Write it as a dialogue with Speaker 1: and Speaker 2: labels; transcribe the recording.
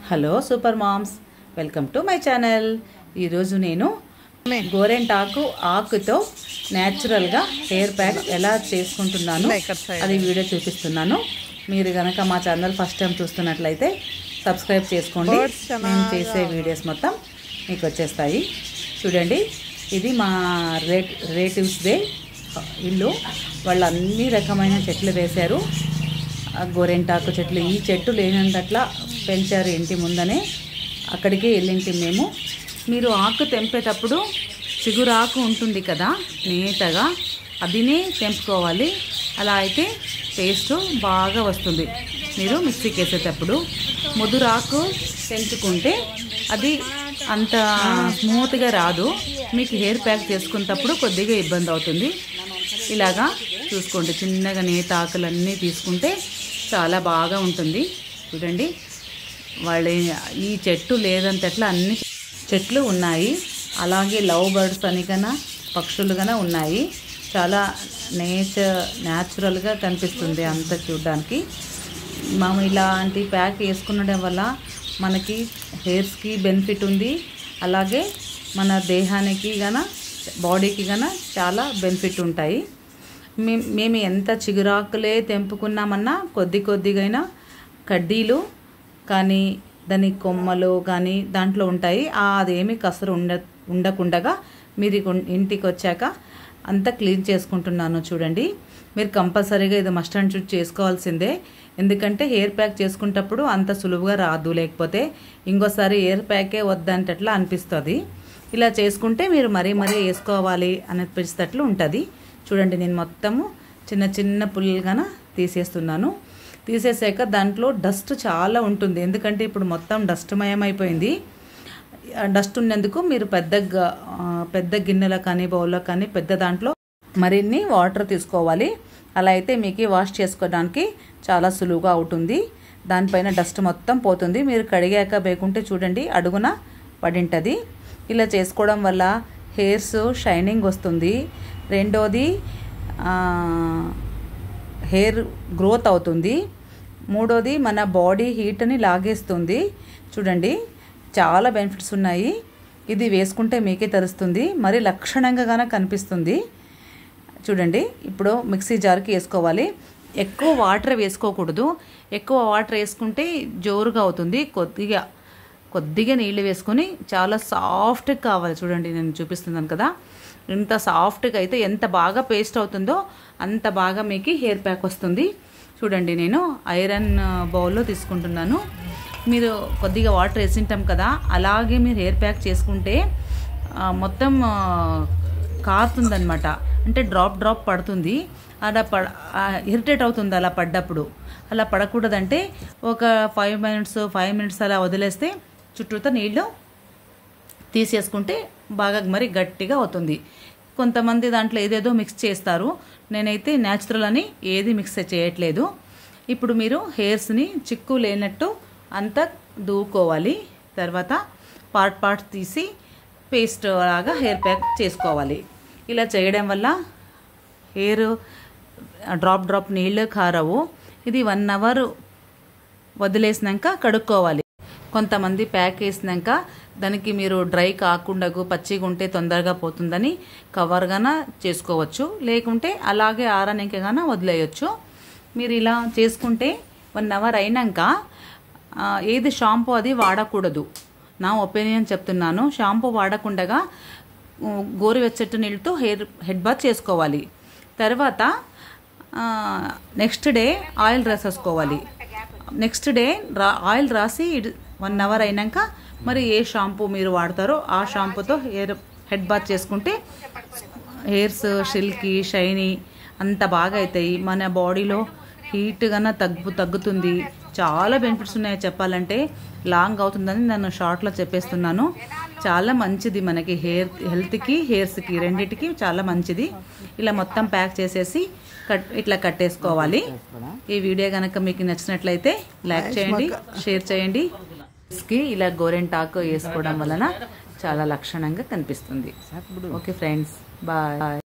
Speaker 1: hello super moms welcome to my channel ఈరోజు నేను గోరెంటాకు ఆకుతో న్యాచురల్గా హెయిర్ ప్యాక్ ఎలా చేసుకుంటున్నాను అది వీడియో చూపిస్తున్నాను మీరు కనుక మా ఛానల్ ఫస్ట్ టైం చూస్తున్నట్లయితే సబ్స్క్రైబ్ చేసుకోండి నేను చేసే వీడియోస్ మొత్తం మీకు వచ్చేస్తాయి చూడండి ఇది మా రేట్ రిలేటివ్స్ డే ఇల్లు వాళ్ళు అన్ని రకమైన చెట్లు వేశారు ఆ గోరెంటాకు చెట్లు ఈ చెట్టు లేనంతట్లా పెంచారు ఇంటి ముందనే అక్కడికే వెళ్ళింటి మేము మీరు ఆకు తెంపేటప్పుడు చిగురాకు ఉంటుంది కదా నేతగా అదినే తెంపుకోవాలి అలా అయితే టేస్ట్ బాగా వస్తుంది మీరు మిక్సీకి వేసేటప్పుడు ముదురాకు తెంచుకుంటే అది అంత స్మూత్గా రాదు మీకు హెయిర్ ప్యాక్ చేసుకునేటప్పుడు కొద్దిగా ఇబ్బంది అవుతుంది ఇలాగా చూసుకోండి చిన్నగా నేత ఆకులన్నీ తీసుకుంటే చాలా బాగా ఉంటుంది చూడండి వాళ్ళ ఈ చెట్టు లేదంతట్లా అన్ని చెట్లు ఉన్నాయి అలాగే లవ్ బర్డ్స్ అని కన్నా పక్షులు కన్నా ఉన్నాయి చాలా నేచర్ న్యాచురల్గా కనిపిస్తుంది అంత చూడడానికి మనం ఇలాంటి ప్యాక్ వేసుకునడం వల్ల మనకి హెయిర్స్కి బెనిఫిట్ ఉంది అలాగే మన దేహానికి గన బాడీకి గన చాలా బెనిఫిట్ ఉంటాయి మే- మేము ఎంత చిగురాకులే తెంపుకున్నామన్నా కొద్ది కొద్దిగైనా కడ్డీలు కానీ దాని కొమ్మలు కానీ దాంట్లో ఉంటాయి ఆ అదేమి కసరు ఉండ ఉండకుండగా మీరు ఇక- ఇంటికి వచ్చాక అంతా క్లీన్ చేసుకుంటున్నాను చూడండి మీరు కంపల్సరీగా ఇది మస్ట్ అండ్ షుడ్ చేసుకోవాల్సిందే ఎందుకంటే హెయిర్ ప్యాక్ చేసుకునేటప్పుడు అంత సులువుగా రాదు లేకపోతే ఇంకోసారి హెయిర్ ప్యాకే వద్దంటట్లా అనిపిస్తుంది ఇలా చేసుకుంటే మీరు మరీ మరీ వేసుకోవాలి అనిపించేటట్లు ఉంటుంది చూడండి నేను మొత్తము చిన్న చిన్న పుల్లలుగాన తీసేస్తున్నాను తీసేసాక దాంట్లో డస్ట్ చాలా ఉంటుంది ఎందుకంటే ఇప్పుడు మొత్తం డస్ట్మయం అయిపోయింది ఆ డస్ట్ ఉన్నందుకు మీరు పెద్ద గ- ఆ, పెద్ద గిన్నెలో కానీ బౌల్లో కానీ పెద్ద దాంట్లో మరిన్ని వాటర్ తీసుకోవాలి అలా అయితే మీకు వాష్ చేసుకోవడానికి చాలా సులువుగా అవుతుంది దానిపైన డస్ట్ మొత్తం పోతుంది మీరు కడిగాక వేకుంటే చూడండి అడుగున పడింటది ఇలా చేసుకోవడం వల్ల హెయిర్స్ షైనింగ్ వస్తుంది రెండోది ఆ, హెయిర్ గ్రోత్ అవుతుంది మూడోది మన బాడీ హీట్ని లాగేస్తుంది చూడండి చాలా బెనిఫిట్స్ ఉన్నాయి ఇది వేసుకుంటే మీకే తెలుస్తుంది మరి లక్షణంగా గాన కనిపిస్తుంది చూడండి ఇప్పుడు మిక్సీ జార్కి వేసుకోవాలి ఎక్కువ వాటర్ వేసుకోకూడదు ఎక్కువ వాటర్ వేసుకుంటే జోరుగా అవుతుంది కొద్దిగా కొద్దిగా నీళ్ళు వేసుకొని చాలా సాఫ్ట్గా కావాలి చూడండి నేను చూపిస్తున్నాను కదా ఇంత సాఫ్ట్గా అయితే ఎంత బాగా పేస్ట్ అవుతుందో అంత బాగా మీకు హెయిర్ ప్యాక్ వస్తుంది చూడండి నేను ఐరన్ బౌల్లో తీసుకుంటున్నాను మీరు కొద్దిగా వాటర్ వేసింటాం కదా అలాగే మీరు హెయిర్ ప్యాక్ చేసుకుంటే ఆ, మొత్తం ఆ, కారుతుందనమాట అంటే డ్రాప్ డ్రాప్ పడుతుంది అలా పడ ఇరిటేట్ అవుతుంది అలా పడ్డప్పుడు అలా పడకూడదంటే ఒక ఫైవ్ మినిట్స్ ఫైవ్ మినిట్స్ అలా వదిలేస్తే చుట్టూతో నీళ్ళు తీసేసుకుంటే బాగా మరి గట్టిగా అవుతుంది కొంతమంది దాంట్లో ఏదేదో మిక్స్ చేస్తారు నేనైతే న్యాచురల్ అని ఏది మిక్స్ చేయట్లేదు ఇప్పుడు మీరు హెయిర్స్ని చిక్కు లేనట్టు అంతా దూకోవాలి తర్వాత పార్ట్ పార్ట్ తీసి పేస్ట్ లాగా హెయిర్ ప్యాక్ చేసుకోవాలి ఇలా చేయడం వల్ల హెయిర్ డ్రాప్ డ్రాప్ నీళ్ళు కారవు ఇది వన్ అవర్ వదిలేసినాక కడుక్కోవాలి కొంతమంది ప్యాక్ వేసినాక దానికి మీరు డ్రై కాకుండా పచ్చిగా ఉంటే తొందరగా పోతుందని కవర్గాన చేసుకోవచ్చు లేకుంటే అలాగే ఆరనికగాన వదిలేయచ్చు మీరు ఇలా చేసుకుంటే వన్ అవర్ అయినాక ఆ, ఏది షాంపూ అది వాడకూడదు నా ఒపీనియన్ చెప్తున్నాను షాంపూ వాడకుండగా ఉ, గోరువెచ్చటి నీళ్ళతో హెయిర్ హెడ్ బాత్ చేసుకోవాలి తర్వాత నెక్స్ట్ డే ఆయిల్ రాసేసుకోవాలి నెక్స్ట్ డే రా ఆయిల్ రాసి వన్ అవర్ అయినాక మరి ఏ షాంపూ మీరు వాడతారో ఆ షాంపూతో హెయిర్ హెడ్ బాత్ చేసుకుంటే హెయిర్స్ సిల్కీ షైనీ అంత బాగా అవుతాయి మన బాడీలో హీట్ కన్నా తగ్గు తగ్గుతుంది చాలా బెనిఫిట్స్ ఉన్నాయి చెప్పాలంటే లాంగ్ అవుతుందని నేను షార్ట్లో చెప్పేస్తున్నాను చాలా మంచిది మనకి హెయిర్ హెల్త్కి హెయిర్స్కి రెండిటికి చాలా మంచిది ఇలా మొత్తం ప్యాక్ చేసేసి కట్ ఇట్లా కట్టేసుకోవాలి ఈ వీడియో కనుక మీకు నచ్చినట్లయితే లైక్ చేయండి షేర్ చేయండి కి ఇలా గోరెంటాకు వేసుకోవడం వలన చాలా లక్షణంగా కనిపిస్తుంది ఓకే ఫ్రెండ్స్ బాయ్